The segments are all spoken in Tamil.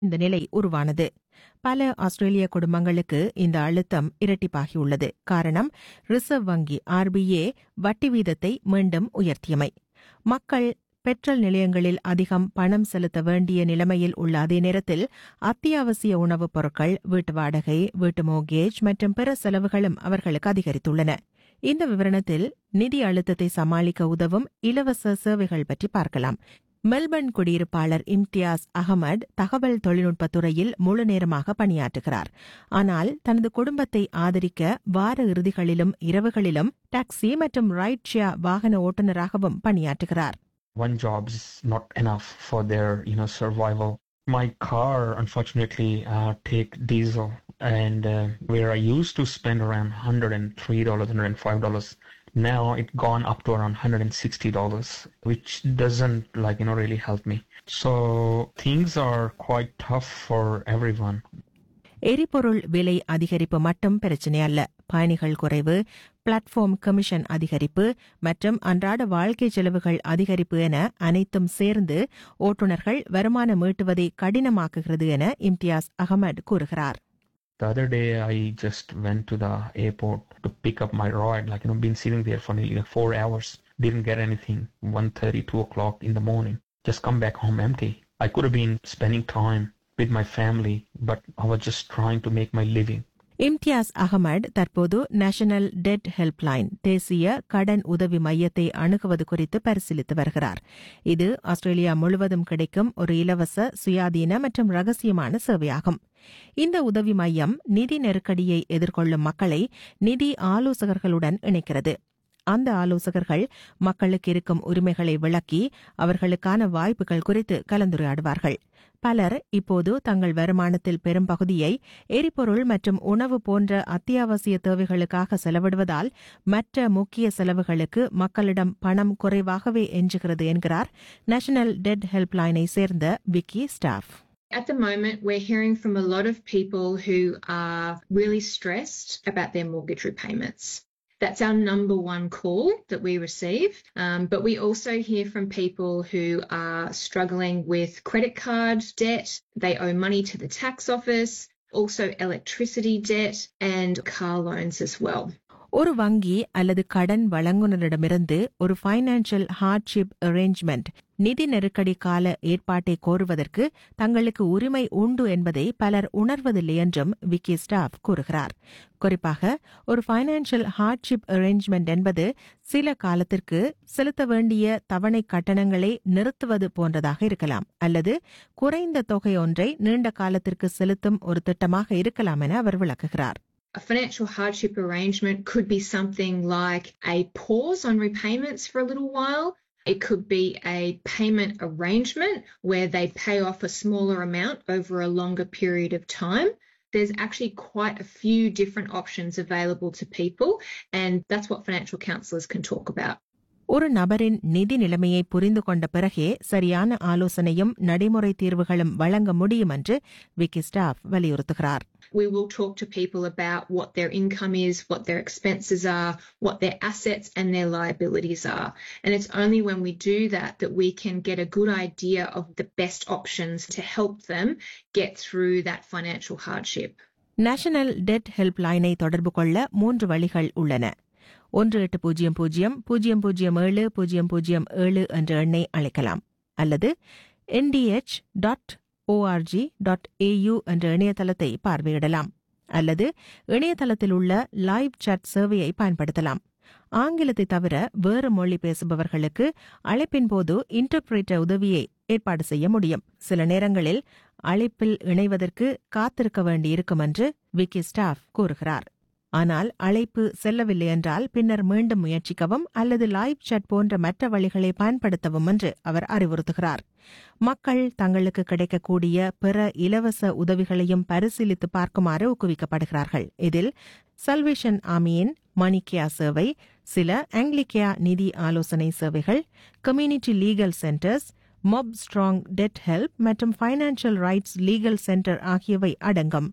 இந்த நிலை உருவானது பல ஆஸ்திரேலிய குடும்பங்களுக்கு இந்த அழுத்தம் இரட்டிப்பாகியுள்ளது காரணம் ரிசர்வ் வங்கி ஆர்பிஏ வட்டி வீதத்தை மீண்டும் உயர்த்தியமை மக்கள் பெட்ரோல் நிலையங்களில் அதிகம் பணம் செலுத்த வேண்டிய நிலைமையில் உள்ள அதே நேரத்தில் அத்தியாவசிய உணவுப் பொருட்கள் வீட்டு வாடகை வீட்டு மோகேஜ் மற்றும் பிற செலவுகளும் அவர்களுக்கு அதிகரித்துள்ளன இந்த விவரணத்தில் நிதி அழுத்தத்தை சமாளிக்க உதவும் இலவச சேவைகள் பற்றி பார்க்கலாம் மெல்பர்ன் குடியிருப்பாளர் இம்தியாஸ் அகமது தகவல் தொழில்நுட்பத் துறையில் முழு நேரமாக பணியாற்றுகிறார் ஆனால் தனது குடும்பத்தை ஆதரிக்க வார இறுதிகளிலும் இரவுகளிலும் டாக்ஸி மற்றும் ரைட் ஷேர் வாகன ஓட்டுநராகவும் பணியாற்றுகிறார் one job is not enough for their you know survival my car unfortunately uh, take diesel and uh, where i used to spend around 103 dollars 105 dollars now it gone up to around 160 dollars which doesn't like you know really help me so things are quite tough for everyone எரிபொருள் விலை அதிகரிப்பு மட்டும் பிரச்சினை அல்ல பயணிகள் குறைவு பிளாட்ஃபார்ம் கமிஷன் அதிகரிப்பு மற்றும் அன்றாட வாழ்க்கை செலவுகள் அதிகரிப்பு என அனைத்தும் சேர்ந்து ஓட்டுநர்கள் வருமானம் ஈட்டுவதை கடினமாக்குகிறது என இம்தியாஸ் அகமது கூறுகிறார் The other day, I just went to the airport to pick up my ride. Like you know, been sitting there for nearly like four hours. Didn't get anything. 1.30, 2 o'clock in the morning. Just come back home empty. I could have been spending time with my family, but I was just trying to make my living. Imtiaz Ahmed தற்போது நேஷனல் டெட் ஹெல்ப்லைன் தேசிய கடன் உதவி மையத்தை அணுகுவது குறித்து பரிசீலித்து வருகிறார் இது ஆஸ்திரேலியா முழுவதும் கிடைக்கும் ஒரு இலவச சுயாதீன மற்றும் ரகசியமான சேவையாகும் இந்த உதவி மையம் நிதி நெருக்கடியை எதிர்கொள்ளும் மக்களை நிதி ஆலோசகர்களுடன் இணைக்கிறது அந்த ஆலோசகர்கள் மக்களுக்கு இருக்கும் உரிமைகளை விளக்கி அவர்களுக்கான வாய்ப்புகள் குறித்து கலந்துரையாடுவார்கள் பலர் இப்போது தங்கள் வருமானத்தில் பெரும்பகுதியை எரிபொருள் மற்றும் உணவு போன்ற அத்தியாவசிய தேவைகளுக்காக செலவிடுவதால் மற்ற முக்கிய செலவுகளுக்கு மக்களிடம் பணம் குறைவாகவே எஞ்சுகிறது என்கிறார் நேஷனல் டெட் ஹெல்ப்லைனை சேர்ந்த Vicky Staff At the moment, we're hearing from a lot of people who are really stressed about their mortgage repayments. That's our number one call that we receive. Um, but we also hear from people who are struggling with credit card debt. They owe money to the tax office, also electricity debt and car loans as well. ஒரு வங்கி அல்லது கடன் வழங்குனரிடமிருந்து ஒரு ஃபைனான்சியல் ஹார்ட்ஷிப் அரேஞ்ச்மெண்ட் நிதி நெருக்கடி கால ஏற்பாட்டை கோருவதற்கு தங்களுக்கு உரிமை உண்டு என்பதை பலர் உணர்வதில்லை என்றும் விக்கி ஸ்டாஃப் கூறுகிறார் குறிப்பாக ஒரு ஃபைனான்சியல் ஹார்ட்ஷிப் அரேஞ்ச்மெண்ட் என்பது சில காலத்திற்கு செலுத்த வேண்டிய தவணை கட்டணங்களை நிறுத்துவது போன்றதாக இருக்கலாம் அல்லது குறைந்த தொகை ஒன்றை நீண்ட காலத்திற்கு செலுத்தும் ஒரு திட்டமாக இருக்கலாம் என அவர் விளக்குகிறார் A financial hardship arrangement could be something like a pause on repayments for a little while. It could be a payment arrangement where they pay off a smaller amount over a longer period of time. There's actually quite a few different options available to people, and that's what financial counsellors can talk about. ஒரு நபரின் நிதி நிலைமையை புரிந்து கொண்ட பிறகே சரியான ஆலோசனையும் நடைமுறை தீர்வுகளும் வழங்க முடியும் என்று விக்கி ஸ்டாஃப் வலியுறுத்துகிறார் We will talk to people about what their income is, what their expenses are, what their assets and their liabilities are. And it's only when we do that that we can get a good idea of the best options to help them get through that financial hardship. National debt ஹெல்ப்லைனை தொடர்பு கொள்ள மூன்று வழிகள் உள்ளன ஒன்று எட்டு பூஜ்ஜியம் பூஜ்ஜியம் பூஜ்ஜியம் பூஜ்ஜியம் ஏழு பூஜ்ஜியம் பூஜ்ஜியம் ஏழு என்ற எண்ணை அழைக்கலாம் அல்லது NDH dot ORG dot AU என்ற இணையதளத்தை பார்வையிடலாம் அல்லது இணையதளத்தில் உள்ள லைவ் சாட் சேவையை பயன்படுத்தலாம் ஆங்கிலத்தை தவிர வேறு மொழி பேசுபவர்களுக்கு அழைப்பின் போது இன்டர்பிரேட்டர் உதவியை ஏற்பாடு செய்ய முடியும் சில நேரங்களில் அழைப்பில் இணைவதற்கு காத்திருக்க வேண்டியிருக்கும் என்று விக்கி ஸ்டாஃப் கூறுகிறார் ஆனால் அழைப்பு செல்லவில்லை என்றால் பின்னர் மீண்டும் முயற்சிக்கவும் அல்லது லைவ் சாட் போன்ற மற்ற வழிகளை பயன்படுத்தவும் என்று அவர் அறிவுறுத்துகிறார் மக்கள் தங்களுக்கு கிடைக்கக்கூடிய பிற இலவச உதவிகளையும் பரிசீலித்து பார்க்குமாறு ஊக்குவிக்கப்படுகிறார்கள் இதில் சல்வேஷன் ஆமியின் மணிக்கியா சேவை சில ஆங்கிலிக்கியா நிதி ஆலோசனை சேவைகள் community legal centres mob strong debt help மற்றும் ஃபைனான்சியல் ரைட்ஸ் லீகல் சென்டர் ஆகியவை அடங்கும்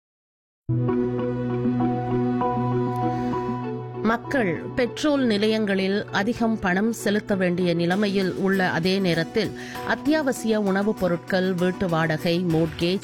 மக்கள் பெட்ரோல் நிலையங்களில் அதிகம் பணம் செலுத்த வேண்டிய நிலைமையில் உள்ள அதே நேரத்தில் அத்தியாவசிய உணவுப் பொருட்கள் வீட்டு வாடகை மோட்கேஜ்